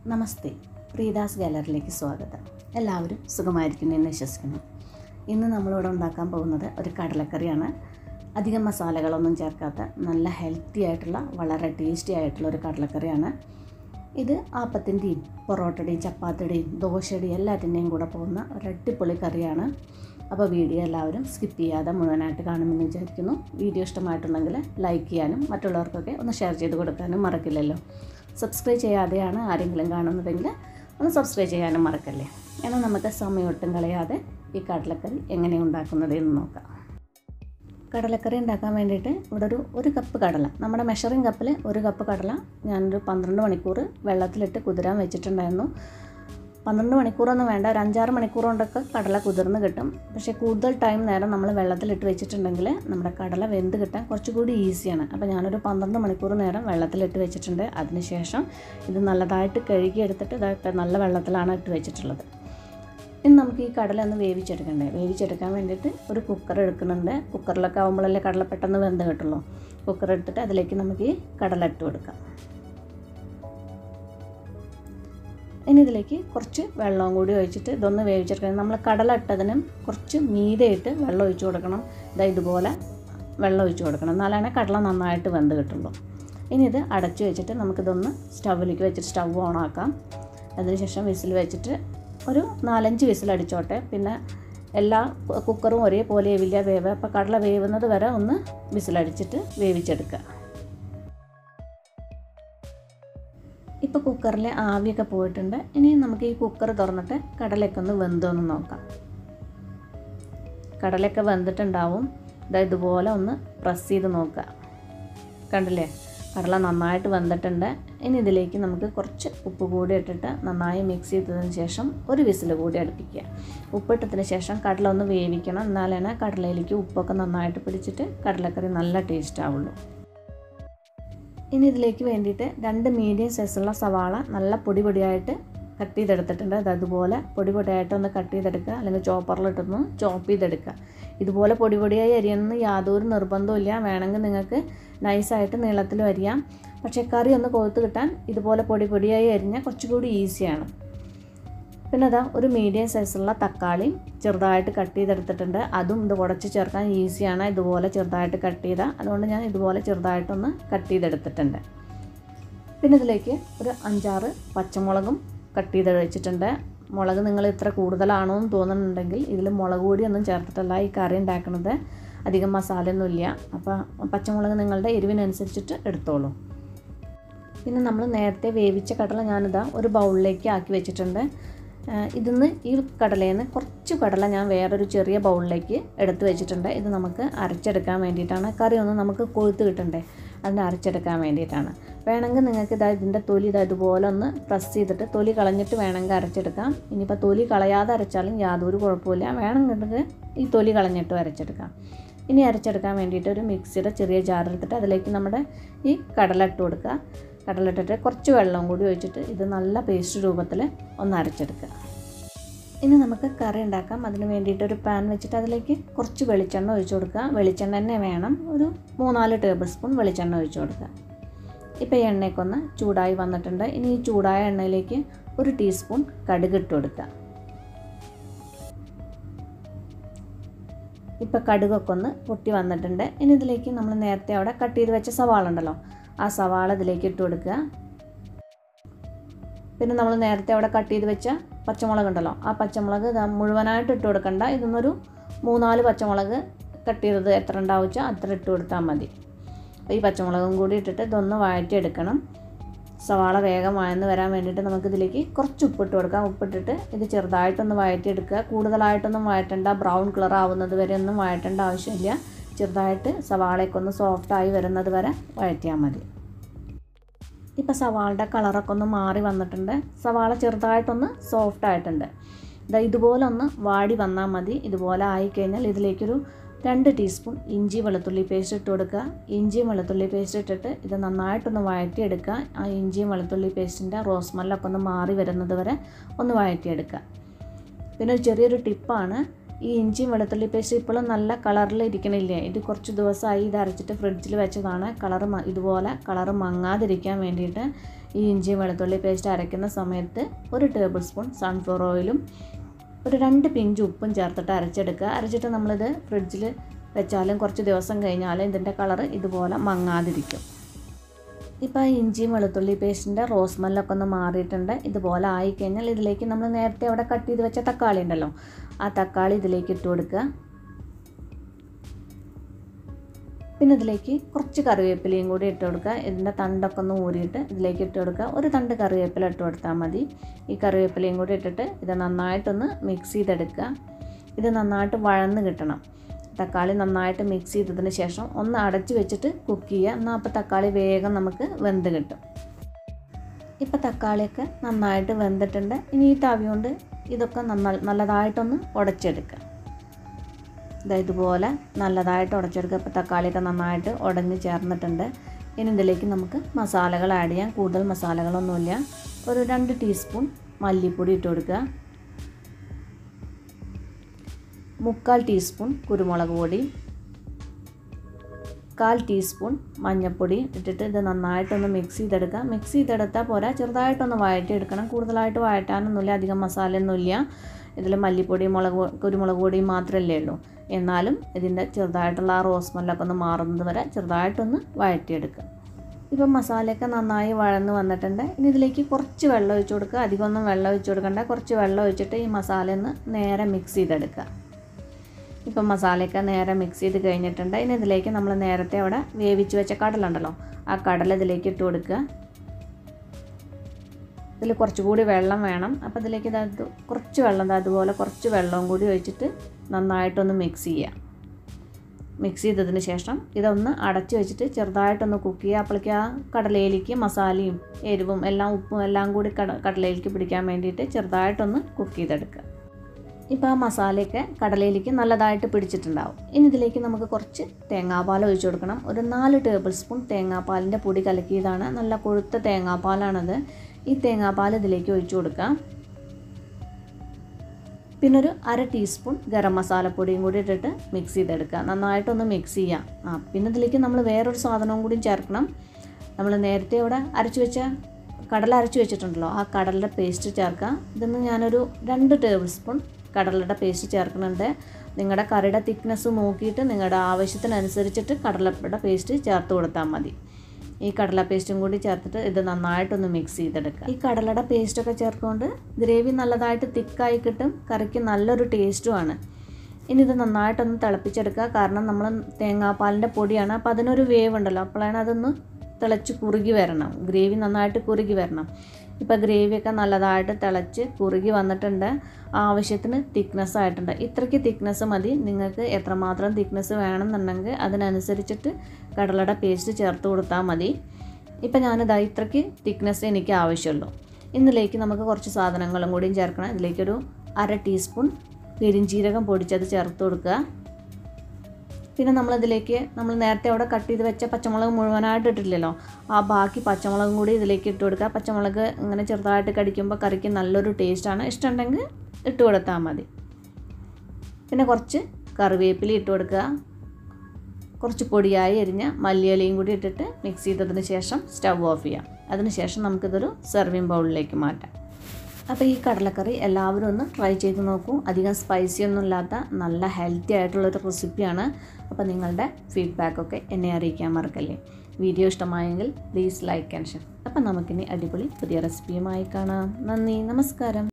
നമസ്തേ പ്രീദാസ് ഗാലറിയിലേക്ക് സ്വാഗതം എല്ലാവരും സുഖമായിരിക്കുന്നു എന്ന് വിശ്വസിക്കുന്നു ഇന്ന് നമ്മളിവിടെ ഉണ്ടാക്കാൻ പോകുന്നത് ഒരു കടലക്കറിയാണ് അധികം മസാലകളൊന്നും ചേർക്കാത്ത നല്ല ഹെൽത്തി ആയിട്ടുള്ള വളരെ ടേസ്റ്റി ആയിട്ടുള്ള ഒരു കടലക്കറിയാണ് ഇത് ആപ്പത്തിൻ്റെയും പൊറോട്ടയുടെയും ചപ്പാത്തിയുടെയും ദോശയുടെയും എല്ലാറ്റിൻ്റെയും കൂടെ പോകുന്ന ഒരു അടിപൊളി കറിയാണ് അപ്പോൾ വീഡിയോ എല്ലാവരും സ്കിപ്പ് ചെയ്യാതെ മുഴുവനായിട്ട് കാണുമെന്ന് വിചാരിക്കുന്നു വീഡിയോ ഇഷ്ടമായിട്ടുണ്ടെങ്കിൽ ലൈക്ക് ചെയ്യാനും മറ്റുള്ളവർക്കൊക്കെ ഒന്ന് ഷെയർ ചെയ്ത് കൊടുക്കാനും മറക്കില്ലല്ലോ സബ്സ്ക്രൈബ് ചെയ്യാതെയാണ് ആരെങ്കിലും കാണുന്നതെങ്കിൽ ഒന്ന് സബ്സ്ക്രൈബ് ചെയ്യാനും മറക്കല്ലേ എന്നാൽ നമുക്ക് സമയം ഒട്ടും കളയാതെ ഈ കടലക്കറി എങ്ങനെ ഉണ്ടാക്കുന്നത് എന്ന് നോക്കാം കടലക്കറി ഉണ്ടാക്കാൻ വേണ്ടിയിട്ട് ഇവിടെ ഒരു ഒരു കപ്പ് കടല നമ്മുടെ മെഷറിംഗ് കപ്പിൽ ഒരു കപ്പ് കടല ഞാനൊരു പന്ത്രണ്ട് മണിക്കൂർ വെള്ളത്തിലിട്ട് കുതിരാൻ വെച്ചിട്ടുണ്ടായിരുന്നു പന്ത്രണ്ട് മണിക്കൂറൊന്നും വേണ്ട ഒരു അഞ്ചാറ് മണിക്കൂർ കൊണ്ടൊക്കെ കടല കുതിർന്ന് കിട്ടും പക്ഷേ കൂടുതൽ ടൈം നേരം നമ്മൾ വെള്ളത്തിലിട്ട് വെച്ചിട്ടുണ്ടെങ്കിൽ നമ്മുടെ കടല വെന്ത് കിട്ടാൻ കുറച്ചുകൂടി ഈസിയാണ് അപ്പോൾ ഞാനൊരു പന്ത്രണ്ട് മണിക്കൂർ നേരം വെള്ളത്തിലിട്ട് വെച്ചിട്ടുണ്ട് അതിനുശേഷം ഇത് നല്ലതായിട്ട് കഴുകിയെടുത്തിട്ട് ഇതായിട്ട് നല്ല വെള്ളത്തിലാണ് ഇട്ട് വെച്ചിട്ടുള്ളത് ഇനി നമുക്ക് ഈ കടല ഒന്ന് വേവിച്ചെടുക്കണ്ടേ വേവിച്ചെടുക്കാൻ വേണ്ടിയിട്ട് ഒരു കുക്കർ എടുക്കുന്നുണ്ട് കുക്കറിലൊക്കെ ആകുമ്പോഴല്ലേ കടല പെട്ടെന്ന് വെന്ത് കിട്ടുള്ളൂ കുക്കർ എടുത്തിട്ട് അതിലേക്ക് നമുക്ക് ഈ കടല ഇട്ട് കൊടുക്കാം ഇനി ഇതിലേക്ക് കുറച്ച് വെള്ളവും കൂടി ഒഴിച്ചിട്ട് ഇതൊന്ന് വേവിച്ചെടുക്കണം നമ്മൾ കടല ഇട്ടതിനും കുറച്ച് മീതയിട്ട് വെള്ളം ഒഴിച്ച് കൊടുക്കണം ഇതാ ഇതുപോലെ വെള്ളം ഒഴിച്ച് കൊടുക്കണം എന്നാലാണ് കടല നന്നായിട്ട് വെന്ത് കിട്ടുള്ളൂ ഇനി ഇത് അടച്ച് വെച്ചിട്ട് നമുക്കിതൊന്ന് സ്റ്റൗവിലേക്ക് വെച്ചിട്ട് സ്റ്റൗ ഓൺ ആക്കാം അതിനുശേഷം വിസിൽ വെച്ചിട്ട് ഒരു നാലഞ്ച് വിസിൽ അടിച്ചോട്ടെ പിന്നെ എല്ലാ കുക്കറും ഒരേപോലെ വേവില്ല വേവ് അപ്പോൾ കടല വേവുന്നത് വരെ ഒന്ന് വിസിലടിച്ചിട്ട് വേവിച്ചെടുക്കുക ഇപ്പോൾ കുക്കറിൽ ആവിയൊക്കെ പോയിട്ടുണ്ട് ഇനി നമുക്ക് ഈ കുക്കർ തുറന്നിട്ട് കടലയൊക്കെ ഒന്ന് വെന്തോന്ന് നോക്കാം കടലയൊക്കെ വെന്തിട്ടുണ്ടാവും ഇതാ ഇതുപോലെ ഒന്ന് പ്രസ് ചെയ്ത് നോക്കുക കണ്ടില്ലേ കടല നന്നായിട്ട് വെന്തിട്ടുണ്ട് ഇനി ഇതിലേക്ക് നമുക്ക് കുറച്ച് ഉപ്പ് കൂടി ഇട്ടിട്ട് നന്നായി മിക്സ് ചെയ്തതിന് ശേഷം ഒരു വിസിൽ കൂടി അടുപ്പിക്കുക ഉപ്പിട്ടതിന് ശേഷം കടല ഒന്ന് വേവിക്കണം എന്നാലാണ് കടലയിലേക്ക് ഉപ്പൊക്കെ നന്നായിട്ട് പിടിച്ചിട്ട് കടലക്കറി നല്ല ടേസ്റ്റ് ആവുള്ളൂ ഇനി ഇതിലേക്ക് വേണ്ടിയിട്ട് രണ്ട് മീഡിയം സൈസുള്ള സവാള നല്ല പൊടി പൊടിയായിട്ട് കട്ട് ചെയ്തെടുത്തിട്ടുണ്ട് അത് അതുപോലെ പൊടി പൊടിയായിട്ട് ഒന്ന് കട്ട് ചെയ്തെടുക്കുക അല്ലെങ്കിൽ ചോപ്പറിലിട്ടൊന്ന് ചോപ്പ് ചെയ്തെടുക്കുക ഇതുപോലെ പൊടി പൊടിയായി അരിയണമെന്ന് യാതൊരു നിർബന്ധമില്ല വേണമെങ്കിൽ നിങ്ങൾക്ക് നൈസായിട്ട് നീളത്തിലും അരിയാം പക്ഷേ കറി ഒന്ന് കൊഴുത്ത് കിട്ടാൻ ഇതുപോലെ പൊടി പൊടിയായി അരിഞ്ഞാൽ കുറച്ചുകൂടി ഈസിയാണ് പിന്നെ അതാ ഒരു മീഡിയം സൈസുള്ള തക്കാളിയും ചെറുതായിട്ട് കട്ട് ചെയ്തെടുത്തിട്ടുണ്ട് അതും ഇത് ഉടച്ച് ചേർക്കാൻ ഈസിയാണ് ഇതുപോലെ ചെറുതായിട്ട് കട്ട് ചെയ്താൽ അതുകൊണ്ട് ഞാൻ ഇതുപോലെ ചെറുതായിട്ടൊന്ന് കട്ട് ചെയ്തെടുത്തിട്ടുണ്ട് പിന്നെ ഇതിലേക്ക് ഒരു അഞ്ചാറ് പച്ചമുളകും കട്ട് ചെയ്ത് വെച്ചിട്ടുണ്ട് മുളക് നിങ്ങൾ ഇത്ര കൂടുതലാണോ എന്ന് തോന്നുന്നുണ്ടെങ്കിൽ ഇതിൽ മുളക് പൊടിയൊന്നും ചേർത്തിട്ടല്ല ഈ കറി ഉണ്ടാക്കുന്നത് അധികം മസാലയൊന്നുമില്ല അപ്പോൾ പച്ചമുളക് നിങ്ങളുടെ എരിവിനനുസരിച്ചിട്ട് എടുത്തോളൂ പിന്നെ നമ്മൾ നേരത്തെ വേവിച്ച കടല ഞാനിതാ ഒരു ബൗളിലേക്ക് ആക്കി വെച്ചിട്ടുണ്ട് ഇതിന്ന് ഈ കടലയിൽ നിന്ന് കുറച്ച് കടല ഞാൻ വേറൊരു ചെറിയ ബൗളിലേക്ക് എടുത്ത് വെച്ചിട്ടുണ്ട് ഇത് നമുക്ക് അരച്ചെടുക്കാൻ വേണ്ടിയിട്ടാണ് കറി ഒന്ന് നമുക്ക് കൊഴുത്ത് കിട്ടണ്ടേ അതിന് അരച്ചെടുക്കാൻ വേണ്ടിയിട്ടാണ് വേണമെങ്കിൽ നിങ്ങൾക്ക് ഇതാ ഇതിൻ്റെ തൊലി ഇതാ ഇതുപോലെ ഒന്ന് പ്രസ് ചെയ്തിട്ട് തൊലി കളഞ്ഞിട്ട് വേണമെങ്കിൽ അരച്ചെടുക്കാം ഇനിയിപ്പോൾ തൊലി കളയാതെ അരച്ചാലും യാതൊരു കുഴപ്പമില്ല വേണമെന്നുണ്ടെങ്കിൽ ഈ തൊലി കളഞ്ഞിട്ടും അരച്ചെടുക്കാം ഇനി അരച്ചെടുക്കാൻ വേണ്ടിയിട്ട് ഒരു മിക്സിയുടെ ചെറിയ ജാർ എടുത്തിട്ട് അതിലേക്ക് നമ്മുടെ ഈ കടല ഇട്ട് കൊടുക്കുക കടല ഇട്ടിട്ട് കുറച്ച് വെള്ളം കൂടി ഒഴിച്ചിട്ട് ഇത് നല്ല പേസ്റ്റ് രൂപത്തിൽ ഒന്ന് അരച്ചെടുക്കുക ഇനി നമുക്ക് കറി ഉണ്ടാക്കാം അതിന് വേണ്ടിയിട്ട് ഒരു പാൻ വെച്ചിട്ട് അതിലേക്ക് കുറച്ച് വെളിച്ചെണ്ണ ഒഴിച്ചു കൊടുക്കുക വെളിച്ചെണ്ണ തന്നെ വേണം ഒരു മൂന്നാല് ടേബിൾ സ്പൂൺ വെളിച്ചെണ്ണ ഒഴിച്ചു കൊടുക്കുക ഇപ്പോൾ ഈ എണ്ണയൊക്കെ ഒന്ന് ചൂടായി വന്നിട്ടുണ്ട് ഇനി ഈ ചൂടായ എണ്ണയിലേക്ക് ഒരു ടീസ്പൂൺ കടുക് ഇട്ട് കൊടുക്കുക ഇപ്പോൾ കടുകൊക്കെ ഒന്ന് പൊട്ടി വന്നിട്ടുണ്ട് ഇനി ഇതിലേക്ക് നമ്മൾ നേരത്തെ അവിടെ കട്ട് ചെയ്ത് വെച്ച സവാള ഉണ്ടല്ലോ ആ സവാള ഇതിലേക്ക് ഇട്ട് കൊടുക്കുക പിന്നെ നമ്മൾ നേരത്തെ അവിടെ കട്ട് ചെയ്ത് വെച്ച പച്ചമുളക് ഉണ്ടല്ലോ ആ പച്ചമുളക് മുഴുവനായിട്ട് ഇട്ട് കൊടുക്കണ്ട ഇതൊന്നൊരു മൂന്നാല് പച്ചമുളക് കട്ട് ചെയ്തത് എത്ര ഉണ്ടാവും വെച്ചാൽ അത്ര ഇട്ട് കൊടുത്താൽ മതി ഈ പച്ചമുളകും കൂടി ഇട്ടിട്ട് ഇതൊന്ന് വഴറ്റിയെടുക്കണം സവാള വേഗം വഴന്ന് വരാൻ വേണ്ടിയിട്ട് നമുക്കിതിലേക്ക് കുറച്ച് ഉപ്പിട്ട് കൊടുക്കാം ഉപ്പിട്ടിട്ട് ഇത് ചെറുതായിട്ടൊന്ന് വഴറ്റിയെടുക്കുക കൂടുതലായിട്ടൊന്നും വഴറ്റണ്ട ബ്രൗൺ കളർ ആവുന്നത് വരെ ഒന്നും വഴറ്റേണ്ട ആവശ്യമില്ല ചെറുതായിട്ട് സവാളയൊക്കെ ഒന്ന് സോഫ്റ്റായി വരുന്നത് വരെ വഴറ്റിയാൽ മതി ഇപ്പോൾ സവാളയുടെ കളറൊക്കെ ഒന്ന് മാറി വന്നിട്ടുണ്ട് സവാള ചെറുതായിട്ടൊന്ന് സോഫ്റ്റ് ആയിട്ടുണ്ട് ഇതാ ഇതുപോലെ ഒന്ന് വാടി വന്നാൽ മതി ഇതുപോലെ ആയിക്കഴിഞ്ഞാൽ ഇതിലേക്കൊരു രണ്ട് ടീസ്പൂൺ ഇഞ്ചി വെളുത്തുള്ളി പേസ്റ്റ് ഇട്ട് കൊടുക്കുക ഇഞ്ചിയും വെളുത്തുള്ളി പേസ്റ്റ് ഇട്ടിട്ട് ഇത് നന്നായിട്ടൊന്ന് വഴറ്റിയെടുക്കുക ആ ഇഞ്ചിയും വെളുത്തുള്ളി പേസ്റ്റിൻ്റെ റോസ്മല്ലൊക്കെ ഒന്ന് മാറി വരുന്നത് വരെ ഒന്ന് വഴറ്റിയെടുക്കുക പിന്നെ ഒരു ചെറിയൊരു ടിപ്പാണ് ഈ ഇഞ്ചിയും വെളുത്തുള്ളി പേസ്റ്റ് ഇപ്പോഴും നല്ല കളറിൽ ഇരിക്കണില്ലേ ഇത് കുറച്ച് ദിവസമായി ഇത് അരച്ചിട്ട് ഫ്രിഡ്ജിൽ വെച്ചതാണ് കളർ ഇതുപോലെ കളർ മങ്ങാതിരിക്കാൻ വേണ്ടിയിട്ട് ഈ ഇഞ്ചി വെളുത്തുള്ളി പേസ്റ്റ് അരയ്ക്കുന്ന സമയത്ത് ഒരു ടേബിൾ സ്പൂൺ സൺഫ്ലവർ ഓയിലും ഒരു രണ്ട് പിഞ്ച് ഉപ്പും ചേർത്തിട്ട് അരച്ചെടുക്കുക അരച്ചിട്ട് നമ്മളിത് ഫ്രിഡ്ജിൽ വെച്ചാലും കുറച്ച് ദിവസം കഴിഞ്ഞാലും ഇതിൻ്റെ കളറ് ഇതുപോലെ മങ്ങാതിരിക്കും ഇപ്പോൾ ആ ഇഞ്ചിയും വെളുത്തുള്ളി പേസ്റ്റിൻ്റെ റോസ് സ്മെല്ലൊക്കെ ഒന്ന് മാറിയിട്ടുണ്ട് ഇതുപോലെ ആയിക്കഴിഞ്ഞാൽ ഇതിലേക്ക് നമ്മൾ നേരത്തെ അവിടെ കട്ട് ചെയ്ത് വെച്ച തക്കാളി ഉണ്ടല്ലോ ആ തക്കാളി ഇതിലേക്ക് ഇട്ട് കൊടുക്കുക പിന്നെ ഇതിലേക്ക് കുറച്ച് കറിവേപ്പിലയും കൂടി ഇട്ട് കൊടുക്കുക ഇതിൻ്റെ തണ്ടൊക്കെ ഒന്ന് ഊരിയിട്ട് ഇതിലേക്ക് ഇട്ട് കൊടുക്കുക ഒരു തണ്ട് കറിവേപ്പില ഇട്ട് കൊടുത്താൽ മതി ഈ കറിവേപ്പിലയും കൂടി ഇട്ടിട്ട് ഇത് നന്നായിട്ടൊന്ന് മിക്സ് ചെയ്തെടുക്കുക ഇത് നന്നായിട്ട് വഴന്ന് കിട്ടണം തക്കാളി നന്നായിട്ട് മിക്സ് ചെയ്തതിന് ശേഷം ഒന്ന് അടച്ച് വെച്ചിട്ട് കുക്ക് ചെയ്യുക എന്നാൽ അപ്പോൾ തക്കാളി വേഗം നമുക്ക് വെന്ത് കിട്ടും ഇപ്പോൾ തക്കാളിയൊക്കെ നന്നായിട്ട് വെന്തിട്ടുണ്ട് ഇനി ഈ തവി കൊണ്ട് ഇതൊക്കെ നന്ന നല്ലതായിട്ടൊന്ന് ഉടച്ചെടുക്കുക ഇതാ ഇതുപോലെ നല്ലതായിട്ട് ഉടച്ചെടുക്കുക ഇപ്പോൾ തക്കാളിയൊക്കെ നന്നായിട്ട് ഉടഞ്ഞ് ചേർന്നിട്ടുണ്ട് ഇനി ഇതിലേക്ക് നമുക്ക് മസാലകൾ ആഡ് ചെയ്യാം കൂടുതൽ മസാലകളൊന്നുമില്ല ഒരു രണ്ട് ടീസ്പൂൺ മല്ലിപ്പൊടി ഇട്ട് കൊടുക്കുക മുക്കാൽ ടീസ്പൂൺ കുരുമുളക് പൊടി കാൽ ടീസ്പൂൺ മഞ്ഞൾപ്പൊടി ഇട്ടിട്ട് ഇത് നന്നായിട്ടൊന്ന് മിക്സ് ചെയ്തെടുക്കുക മിക്സ് ചെയ്തെടുത്താൽ പോരാ ചെറുതായിട്ടൊന്ന് വഴറ്റിയെടുക്കണം കൂടുതലായിട്ട് വഴറ്റാനൊന്നുമില്ല അധികം മസാലയൊന്നുമില്ല ഇതിൽ മല്ലിപ്പൊടി മുളക് കുരുമുളക് പൊടിയും മാത്രമല്ലേ ഉള്ളൂ എന്നാലും ഇതിൻ്റെ ചെറുതായിട്ടുള്ള ആ റോസ് സ്മെല്ലൊക്കെ ഒന്ന് മാറുന്നത് വരെ ചെറുതായിട്ടൊന്ന് വഴറ്റിയെടുക്കുക ഇപ്പം മസാലയൊക്കെ നന്നായി വഴന്ന് വന്നിട്ടുണ്ട് ഇനി ഇതിലേക്ക് കുറച്ച് വെള്ളം ഒഴിച്ച് കൊടുക്കുക അധികമൊന്നും വെള്ളം ഒഴിച്ച് കൊടുക്കണ്ട കുറച്ച് വെള്ളം ഒഴിച്ചിട്ട് ഈ മസാല ഒന്ന് നേരെ മിക്സ് ചെയ്തെടുക്കുക ഇപ്പം മസാലയൊക്കെ നേരെ മിക്സ് ചെയ്ത് കഴിഞ്ഞിട്ടുണ്ട് ഇനി ഇതിലേക്ക് നമ്മൾ നേരത്തെ അവിടെ വേവിച്ച് വെച്ച കടലുണ്ടല്ലോ ആ കടല ഇതിലേക്ക് ഇട്ട് കൊടുക്കുക ഇതിൽ കുറച്ചുകൂടി വെള്ളം വേണം അപ്പോൾ ഇതിലേക്ക് ഇത് കുറച്ച് വെള്ളം അതുപോലെ കുറച്ച് വെള്ളവും കൂടി ഒഴിച്ചിട്ട് നന്നായിട്ടൊന്ന് മിക്സ് ചെയ്യുക മിക്സ് ചെയ്തതിന് ശേഷം ഇതൊന്ന് അടച്ച് വെച്ചിട്ട് ചെറുതായിട്ടൊന്ന് കുക്ക് ചെയ്യുക അപ്പോഴേക്ക് ആ കടലയിലേക്ക് മസാലയും എരിവും എല്ലാം ഉപ്പും എല്ലാം കൂടി കട കടലയിലേക്ക് പിടിക്കാൻ വേണ്ടിയിട്ട് ചെറുതായിട്ടൊന്ന് കുക്ക് ചെയ്തെടുക്കുക ഇപ്പോൾ ആ മസാലയൊക്കെ കടലയിലേക്ക് നല്ലതായിട്ട് പിടിച്ചിട്ടുണ്ടാവും ഇനി ഇതിലേക്ക് നമുക്ക് കുറച്ച് തേങ്ങാപ്പാൽ ഒഴിച്ചു കൊടുക്കണം ഒരു നാല് ടേബിൾ സ്പൂൺ തേങ്ങാപ്പാലിൻ്റെ പൊടി കലക്കിയതാണ് നല്ല കൊഴുത്ത തേങ്ങാപ്പാലാണത് ഈ തേങ്ങാപ്പാൽ ഇതിലേക്ക് ഒഴിച്ചു കൊടുക്കാം പിന്നെ ഒരു അര ടീസ്പൂൺ ഗരം മസാലപ്പൊടിയും കൂടി ഇട്ടിട്ട് മിക്സ് ചെയ്തെടുക്കുക നന്നായിട്ടൊന്ന് മിക്സ് ചെയ്യാം ആ പിന്നെ ഇതിലേക്ക് നമ്മൾ വേറൊരു സാധനവും കൂടി ചേർക്കണം നമ്മൾ നേരത്തെ ഇവിടെ അരച്ചു വെച്ച കടല അരച്ചു വെച്ചിട്ടുണ്ടല്ലോ ആ കടലിൻ്റെ പേസ്റ്റ് ചേർക്കുക ഇതൊന്ന് ഞാനൊരു രണ്ട് ടേബിൾ സ്പൂൺ കടലയുടെ പേസ്റ്റ് ചേർക്കുന്നുണ്ട് നിങ്ങളുടെ കറിയുടെ തിക്നെസ് നോക്കിയിട്ട് നിങ്ങളുടെ ആവശ്യത്തിനനുസരിച്ചിട്ട് കടലയുടെ പേസ്റ്റ് ചേർത്ത് കൊടുത്താൽ മതി ഈ കടല പേസ്റ്റും കൂടി ചേർത്തിട്ട് ഇത് നന്നായിട്ടൊന്ന് മിക്സ് ചെയ്തെടുക്കുക ഈ കടലയുടെ പേസ്റ്റൊക്കെ ചേർത്തുകൊണ്ട് ഗ്രേവി നല്ലതായിട്ട് തിക്കായി കിട്ടും കറിക്ക് നല്ലൊരു ടേസ്റ്റുമാണ് ഇനി ഇത് നന്നായിട്ടൊന്ന് തിളപ്പിച്ചെടുക്കുക കാരണം നമ്മൾ തേങ്ങാപ്പാലിൻ്റെ പൊടിയാണ് അപ്പോൾ അതിനൊരു വേവ് ഉണ്ടല്ലോ അപ്പോഴാണ് അതൊന്ന് തിളച്ച് കുറുകി വരണം ഗ്രേവി നന്നായിട്ട് കുറുകി വരണം ഇപ്പോൾ ഗ്രേവിയൊക്കെ നല്ലതായിട്ട് തിളച്ച് കുറുകി വന്നിട്ടുണ്ട് ആവശ്യത്തിന് തിക്നെസ് ആയിട്ടുണ്ട് ഇത്രയ്ക്ക് തിക്നെസ് മതി നിങ്ങൾക്ക് എത്രമാത്രം തിക്നെസ് വേണമെന്നുണ്ടെങ്കിൽ അതിനനുസരിച്ചിട്ട് കടലയുടെ പേസ്റ്റ് ചേർത്ത് കൊടുത്താൽ മതി ഇപ്പം ഞാനിതാ ഇത്രയ്ക്ക് തിക്നെസ് എനിക്ക് ആവശ്യമുള്ളൂ ഇന്നിലേക്ക് നമുക്ക് കുറച്ച് സാധനങ്ങളും കൂടിയും ചേർക്കണം ഇതിലേക്കൊരു അര ടീസ്പൂൺ പെരിഞ്ചീരകം പൊടിച്ചത് ചേർത്ത് കൊടുക്കുക പിന്നെ നമ്മളിതിലേക്ക് നമ്മൾ നേരത്തെ അവിടെ കട്ട് ചെയ്ത് വെച്ച പച്ചമുളക് മുഴുവനായിട്ട് ഇട്ടില്ലല്ലോ ആ ബാക്കി പച്ചമുളകും കൂടി ഇതിലേക്ക് ഇട്ട് കൊടുക്കുക പച്ചമുളക് ഇങ്ങനെ ചെറുതായിട്ട് കടിക്കുമ്പോൾ കറിക്ക് നല്ലൊരു ടേസ്റ്റാണ് ഇഷ്ടമുണ്ടെങ്കിൽ ഇട്ട് കൊടുത്താൽ മതി പിന്നെ കുറച്ച് കറിവേപ്പില ഇട്ട് കൊടുക്കുക കുറച്ച് പൊടിയായി എരിഞ്ഞ മല്ലിയിലയും കൂടി ഇട്ടിട്ട് മിക്സ് ചെയ്തതിന് ശേഷം സ്റ്റവ് ഓഫ് ചെയ്യാം അതിന് ശേഷം നമുക്കിതൊരു സെർവിങ് ബൗളിലേക്ക് മാറ്റാം അപ്പോൾ ഈ കടലക്കറി എല്ലാവരും ഒന്ന് ട്രൈ ചെയ്ത് നോക്കൂ അധികം സ്പൈസി ഒന്നും ഇല്ലാത്ത നല്ല ഹെൽത്തി ആയിട്ടുള്ളൊരു റെസിപ്പിയാണ് അപ്പോൾ നിങ്ങളുടെ ഫീഡ്ബാക്കൊക്കെ എന്നെ അറിയിക്കാൻ മറക്കല്ലേ വീഡിയോ ഇഷ്ടമായെങ്കിൽ പ്ലീസ് ലൈക്ക് ആൻഡ് ഷെയർ അപ്പോൾ നമുക്കിനി അടിപൊളി പുതിയ റെസിപ്പിയുമായി കാണാം നന്ദി നമസ്കാരം